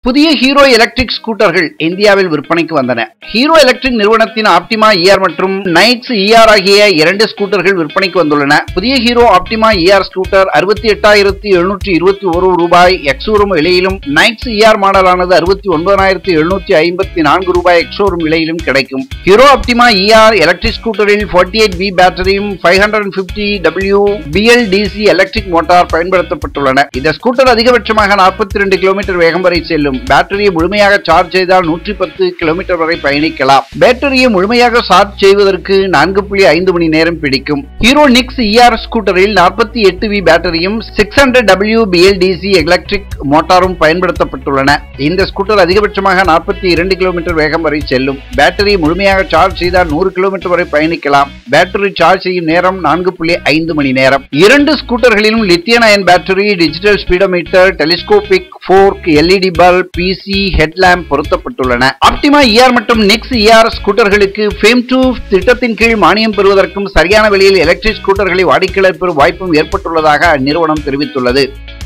புதிய hero electric ஸ்கூட்டர்கள் இந்தியாவில் விற்பனைக்கு வந்தன ஹீரோ எலக்ட்ரிக் நிறுவனத்தின் ஆப்டிமா இஆர் மற்றும் நைட்ஸ் இஆர் ஆகிய இரண்டு ஸ்கூட்டர்கள் விற்பனைக்கு வந்துள்ளன புதிய ஹீரோ ஆப்டிமா இஆர் ஸ்கூட்டர் அறுபத்தி எட்டாயிரத்தி எழுநூற்றி இருபத்தி ஒரு ரூபாய் எக்ஸோரும் விலையிலும் நைட்ஸ் இஆர் மாடலானது அறுபத்தி ஒன்பதாயிரத்தி எழுநூற்றி ஐம்பத்தி நான்கு ரூபாய் எக்ஸோரும் விலையிலும் கிடைக்கும் ஹீரோ ஆப்டிமா இஆர் எலக்ட்ரிக் ஸ்கூட்டரில் ஃபார்ட்டி எயிட் வி பேட்டரியும் five hundred fifty W BLDC electric motor பயன்படுத்தப்பட்டுள்ளன இந்த ஸ்கூட்டர் அதிகபட்சமாக நாற்பத்தி ரெண்டு கிலோமீட்டர் வேகம் வரை செல்லும் பேட்டரியை முழுமையாக சார்ஜ் செய்தால் நூற்றி பத்து கிலோமீட்டர் வரை பயணிக்கலாம் பேட்டரியை முழுமையாக சார்ஜ் செய்வதற்கு நான்கு புள்ளி ஐந்து மணி நேரம் பிடிக்கும் ஹீரோ நிக்ஸ் இஆர் ஸ்கூட்டரில் நாற்பத்தி எட்டு வி பேட்டரியும் six hundred W BLDC electric மோட்டாரும் பயன்படுத்தப்பட்டுள்ளன இந்த ஸ்கூட்டர் அதிகபட்சமாக நாற்பத்தி இரண்டு கிலோமீட்டர் வேகம் வரை செல்லும் பேட்டரியை முழுமையாக சார்ஜ் செய்தால் நூறு கிலோமீட்டர் வரை பயணிக்கலாம் பேட்டரி சார்ஜ் செய்யும் நேரம் நான்கு புள்ளி ஐந்து மணி நேரம் இரண்டு ஸ்கூட்டர்களிலும் lithium ion battery digital speedometer telescopic fork LED bulb பிசி ஹெட்லாம்ப் பொருத்தப்பட்டுள்ளன ஆப்டிமா இஆர் மற்றும் நெக்ஸ் இஆர் ஸ்கூட்டர்களுக்கு ஃபேம் டூ திட்டத்தின் கீழ் மானியம் பெறுவதற்கும் சரியான விலையில் எலக்ட்ரிக் ஸ்கூட்டர்களை வாடிக்கையாளர் பெறும் வாய்ப்பும் ஏற்பட்டுள்ளதாக அந்நிறுவனம் தெரிவித்துள்ளது